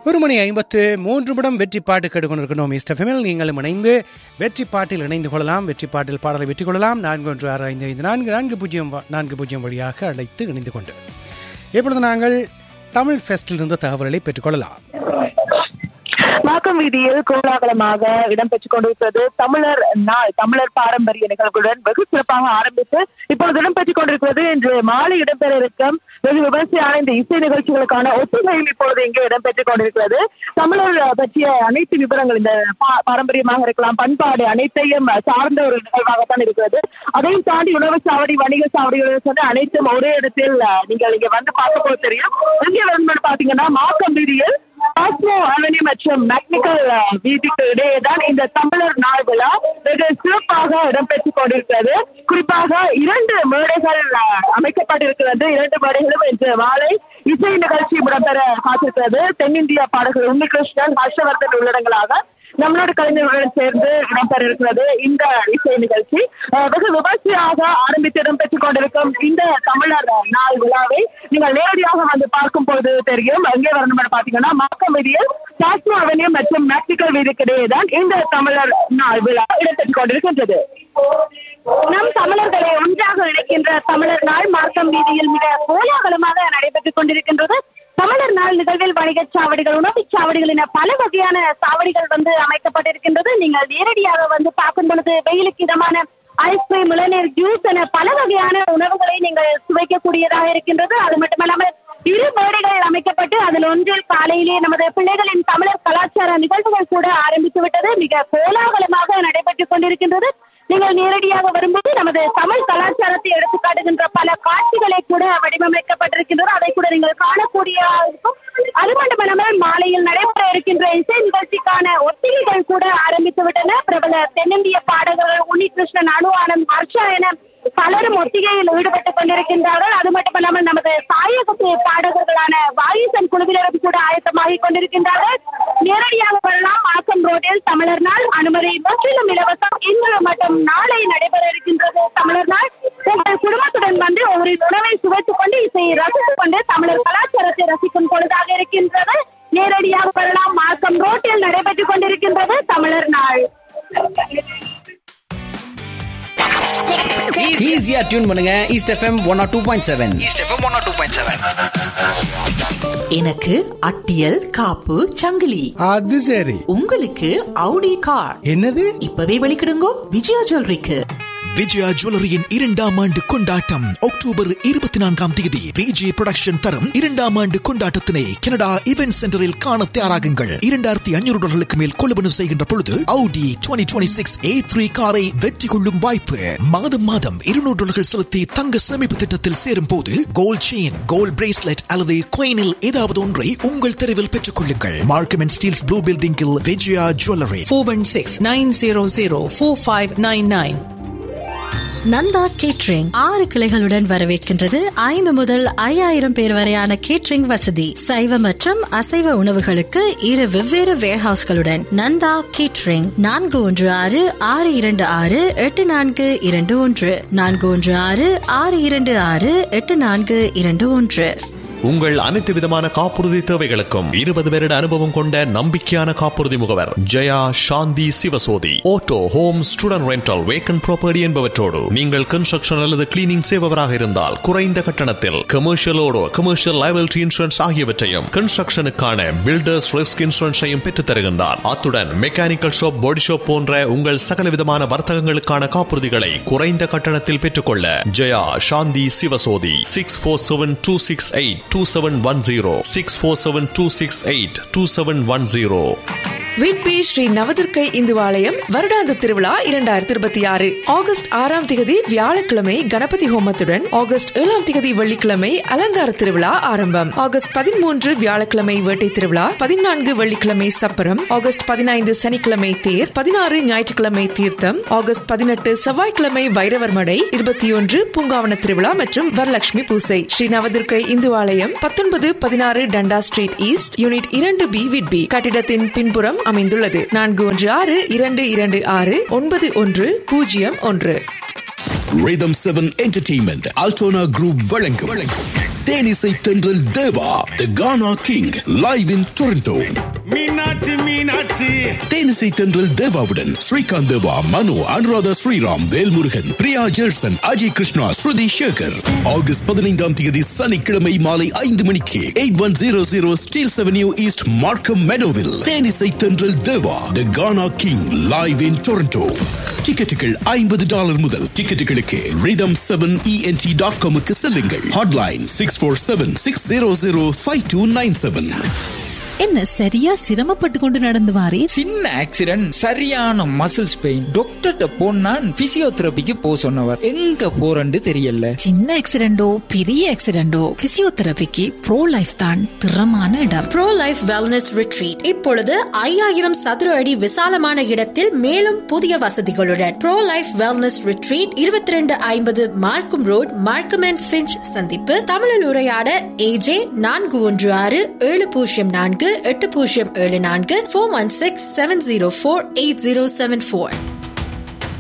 ஒரு மணி ஐம்பத்து மூன்று நிமிடம் வெற்றி பாட்டு கேட்டுக்கொண்டிருக்கணும் இஸ்டஃபெமில் நீங்களும் இணைந்து வெற்றி பாட்டில் இணைந்து கொள்ளலாம் வெற்றி பாட்டில் பாடலை வெற்றி கொள்ளலாம் நான்கு ஒன்று ஆறு ஐந்து ஐந்து நான்கு நான்கு பூஜ்ஜியம் வ- நான்கு பூஜ்ஜியம் வழியாக அழைத்து இணைந்து கொண்டு இப்பொழுது நாங்கள் தமிழ் ஃபெஸ்டிலிருந்து தகவல்களை பெற்றுக்கொள்ளலாம் மாக்கம் வீதியில் கோலாகலமாக இடம்பெற்றுக் கொண்டிருக்கிறது தமிழர் நாள் தமிழர் பாரம்பரிய நிகழ்வுடன் வெகு சிறப்பாக ஆரம்பித்து இப்பொழுது இடம்பெற்றுக் கொண்டிருக்கிறது இன்று மாலை இடம்பெற இருக்கும் வெகு விமர்சையான இந்த இசை நிகழ்ச்சிகளுக்கான ஒத்திகையும் இப்பொழுது இங்கே இடம்பெற்றுக் கொண்டிருக்கிறது தமிழர் பற்றிய அனைத்து விவரங்கள் இந்த பா- பாரம்பரியமாக இருக்கலாம் பண்பாடு அனைத்தையும் சார்ந்த ஒரு நிகழ்வாகத்தான் இருக்கிறது அதையும் தாண்டி உணவு சாவடி வணிக சாவடிகள் சொன்ன அனைத்தும் ஒரே இடத்தில் அஹ், நீங்கள் இங்க வந்து பார்க்கும்போது தெரியும் இங்கே வந்து பாத்தீங்கன்னா மாக்கம் வீதியில் ஆஸ்மோ அவனி மற்றும் மெக்னிக்கல் வீதிக்கு இடையே தான் இந்த தமிழர் நாள் விழா வெகு சிறப்பாக இடம்பெற்றுக் கொண்டிருக்கிறது குறிப்பாக இரண்டு மேடைகள் அஹ், அமைக்கப்பட்டிருக்கிறது இரண்டு மேடைகளும் இன்று மாலை இசை நிகழ்ச்சி இடம்பெற காத்திருக்கிறது தென்னிந்திய பாடகர் உன்னிகிருஷ்ணன் ஹர்ஷவர்தன் உள்ளடங்களாக நம்மளோட கலைஞர்களுடன் சேர்ந்து இடம்பெற இருக்கிறது இந்த இசை நிகழ்ச்சி அஹ், வெகு விமர்சையாக ஆரம்பித்து இடம்பெற்றுக் கொண்டிருக்கும் இந்த தமிழர் நாள் விழாவை நீங்கள் நேரடியாக வந்து பார்க்கும் போது தெரியும் எங்கே வரணும் பாத்தீங்கன்னா மாக்கம் வீதியில் டாஸ்மோ அவென்யூ மற்றும் மேக்சிக்கல் வீதிக்கு இடையே தான் இந்த தமிழர் நாள் விழா இடம்பெற்றுக் கொண்டிருக்கின்றது நம் தமிழர்களை ஒன்றாக இணைக்கின்ற தமிழர் நாள் மார்க்கம் வீதியில் மிக கோலாகலமாக நடைபெற்றுக் கொண்டிருக்கின்றது தமிழர் நாள் நிகழ்வில் வணிகச் சாவடிகள் உணவுச் சாவடிகள் என பல வகையான சாவடிகள் வந்து அமைக்கப்பட்டிருக்கின்றது நீங்கள் நேரடியாக வந்து பார்க்கும் பொழுது வெயிலுக்கு இதமான ஐஸ்கிரீம் இளநீர் ஜூஸ் என பல வகையான உணவுகளை நீங்கள் சுவைக்கக்கூடியதாக இருக்கின்றது அது மட்டுமல்லாமல் இரு மேடைகள் அமைக்கப்பட்டு அதில் ஒன்றில் காலையிலே நமது பிள்ளைகளின் தமிழர் கலாச்சார நிகழ்வுகள் கூட ஆரம்பித்து விட்டது மிக கோலாகலமாக நடைபெற்றுக் கொண்டிருக்கின்றது நீங்கள் நேரடியாக வரும்போது நமது தமிழ் கலாச்சாரத்தை எடுத்து காட்டுகின்ற பல காட்சிகளை கூட வடிவமைக்கப்பட்டிருக்கின்றன அதை கூட நீங்கள் காணக்கூடிய இருக்கும் அது மட்டுமல்லாமல் மாலையில் நடைபெற இருக்கின்ற இசை நிகழ்ச்சிக்கான ஒத்திகைகள் கூட ஆரம்பித்து விட்டன பிரபல தென்னிந்திய பாடகர்கள் உன்னிகிருஷ்ணன் அனு ஆனந்த் ஹர்ஷா என பலரும் ஒத்திகையில் ஈடுபட்டுக் கொண்டிருக்கின்றார்கள் அது மட்டுமல்லாமல் நமது தாயகத்து பாடகர்களான வாயுசன் குழுவினரும் கூட ஆயத்தமாகிக் கொண்டிருக்கின்றார்கள் நேரடியாக வரலாம் மாக்கம் ரோட்டில் தமிழர் நாள் அனுமதி முற்றிலும் இலவசம் இன்று மற்றும் நாளை நடைபெற இருக்கின்றது தமிழர் நாள் உங்கள் குடும்பத்துடன் வந்து ஒரு உணவை சுவைத்துக் கொண்டு இசையை ரசித்துக் கொண்டு தமிழர் கலாச்சாரத்தை ரசிக்கும் பொழுதாக இருக்கின்றது நேரடியாக வரலாம் மாக்கம் ரோட்டில் நடைபெற்றுக் கொண்டிருக்கின்றது தமிழர் நாள் ஈஸியா டியூன் பண்ணுங்க East FM one R two point seven East FM one two point seven எனக்கு அட்டியல் காப்பு சங்கிலி அது சரி உங்களுக்கு அவுடி கார் என்னது இப்பவே வெளிக்கிடுங்கோ விஜயா ஜுவல்லரிக்கு விஜயா ஜுவல்லரியின் இரண்டாம் ஆண்டு கொண்டாட்டம் அக்டோபர் இருபத்தி நான்காம் தேதி விஜய் புரொடக்ஷன் தரும் இரண்டாம் ஆண்டு கொண்டாட்டத்தினை கனடா இவென்ட் சென்டரில் காண தயாராகுங்கள் இரண்டாயிரத்தி ஐநூறு டாலர்களுக்கு மேல் கொள்வனவு செய்கின்ற பொழுது Audi 2026 சிக்ஸ் ஏ த்ரீ காரை வெற்றி கொள்ளும் வாய்ப்பு மாதம் மாதம் இருநூறு டாலர்கள் செலுத்தி தங்க சேமிப்பு திட்டத்தில் சேரும் போது கோல்ட் செயின் கோல்ட் பிரேஸ்லெட் அல்லது coinல் ஏதாவது ஒன்றை உங்கள் தெருவில் பெற்றுக் கொள்ளுங்கள் மார்க்கம் அண்ட் ஸ்டீல்ஸ் ப்ளூ பில்டிங்கில் Vijaya jewellery four one six nine zero zero four five nine nine Nanda catering ஆறு கிளைகளுடன் வரவேற்கின்றது ஐந்து முதல் ஐயாயிரம் பேர் வரையான கேட்ரிங் வசதி சைவ மற்றும் அசைவ உணவுகளுக்கு இரு வெவ்வேறு வேர்ஹவுஸ்களுடன் நந்தா கேட்ரிங் நான்கு ஒன்று ஆறு ஆறு இரண்டு ஆறு எட்டு நான்கு இரண்டு ஒன்று நான்கு ஒன்று ஆறு ஆறு இரண்டு ஆறு எட்டு நான்கு இரண்டு ஒன்று உங்கள் அனைத்து விதமான காப்புறுதி தேவைகளுக்கும் இருபது வருட அனுபவம் கொண்ட நம்பிக்கையான காப்புறுதி முகவர் Jaya Shanthi Sivasothy auto home student rental vacant property என்பவற்றோடு நீங்கள் கன்ஸ்ட்ரக்ஷன் அல்லது கிளீனிங் செய்பவராக இருந்தால் குறைந்த கட்டணத்தில் கமர்ஷியலோடு கமர்ஷியல் லைபிலிட்டி இன்சூரன்ஸ் ஆகியவற்றையும் கன்ஸ்ட்ரக்ஷனுக்கான பில்டர்ஸ் ரிஸ்க் இன்சூரன்ஸையும் பெற்றுத் தருகின்றார் அத்துடன் மெக்கானிக்கல் ஷாப் பாடி ஷாப் போன்ற உங்கள் சகல விதமான வர்த்தகங்களுக்கான காப்புறுதிகளை குறைந்த கட்டணத்தில் பெற்றுக்கொள்ள Jaya Shanthi Sivasothy six four seven two six eight two seven one zero six four seven two six eight two seven one zero Whitby Sri Navadurgai இந்துவாலயம் வருடாந்த திருவிழா இரண்டாயிரத்தி இருபத்தி ஆறு ஆகஸ்ட் ஆறாம் திகதி வியாழக்கிழமை கணபதி ஹோமத்துடன் ஆகஸ்ட் ஏழாம் திகதி வெள்ளிக்கிழமை அலங்கார திருவிழா ஆரம்பம் ஆகஸ்ட் பதிமூன்று வியாழக்கிழமை வேட்டை திருவிழா பதினான்கு வெள்ளிக்கிழமை சப்பரம் ஆகஸ்ட் பதினைந்து சனிக்கிழமை தேர் பதினாறு ஞாயிற்றுக்கிழமை தீர்த்தம் ஆகஸ்ட் பதினெட்டு செவ்வாய்க்கிழமை வைரவர் மடை இருபத்தி ஒன்று பூங்காவன திருவிழா மற்றும் வரலட்சுமி பூசை ஸ்ரீ நவதுர்க்கை இந்துவாலயம் பத்தொன்பது பதினாறு டண்டா ஸ்ட்ரீட் ஈஸ்ட் யூனிட் இரண்டு பி விட்பி கட்டிடத்தின் பின்புறம் அமைந்துள்ளது நான்கு ஒன்று ஆறு இரண்டு இரண்டு ஆறு ஒன்பது ஒன்று பூஜ்ஜியம் ஒன்று Rhythm 7 Entertainment Altona Group வழங்கும் வழங்கும் Thenisai Thendral Deva the Gaana king live in Toronto Meenakshi Meenakshi Thenisai Thendral தேவாவுடன் ஸ்ரீகாந்த் தேவா மனு அனுராதா ஸ்ரீராம் வேல்முருகன் பிரியா ஜெர்சன் அஜய் கிருஷ்ணா ஸ்ருதி சேகர் ஆகஸ்ட் பதினைந்தாம் தேதி சனிக்கிழமை மாலை ஐந்து மணிக்கு eight one zero zero Steeles avenue east Markham மெடோவில் Thenisai Thendral Deva the Gaana king live in Toronto டிக்கெட்டுகள் ஐம்பது டாலர் முதல் டிக்கெட்டுகளுக்கு ரிதம் செவன் இஎன்டி டாட் காமுக்கு செல்லுங்கள் hotline six four seven six zero zero five two nine seven என்ன சரியா சிரமப்பட்டு கொண்டு நடந்து வாரே சின்ன ஆக்சிடென்ட் சரியான மசில்ஸ் பெயின் டாக்டர்கிட்ட போனா பிசியோதெரபிக்கு போ சொன்னவர் எங்க போறன்னு தெரியல சின்ன ஆக்சிடென்டோ பெரிய ஆக்சிடென்டோ பிசியோதெரபிக்கு ப்ரோ லைஃப் தான் திறமான இடம் ப்ரோ லைஃப் வெல்னஸ் ரிட்ரீட் இப்பொழுது ஐயாயிரம் சதுர அடி விசாலமான இடத்தில் மேலும் புதிய வசதிகளுடன் ப்ரோ லைஃப் வெல்னஸ் ரிட்ரீட் இருபத்தி ரெண்டு ஐம்பது மார்க்கும் ரோட் மார்க்கம் அண்ட் பிஞ்ச் சந்திப்பு தமிழில் உரையாட ஏஜே நான்கு ஒன்று ஆறு ஏழு பூஜ்ஜியம் நான்கு எட்டு பூஜ்ஜியம் ஏழு நான்கு four one six seven zero four eight zero seven four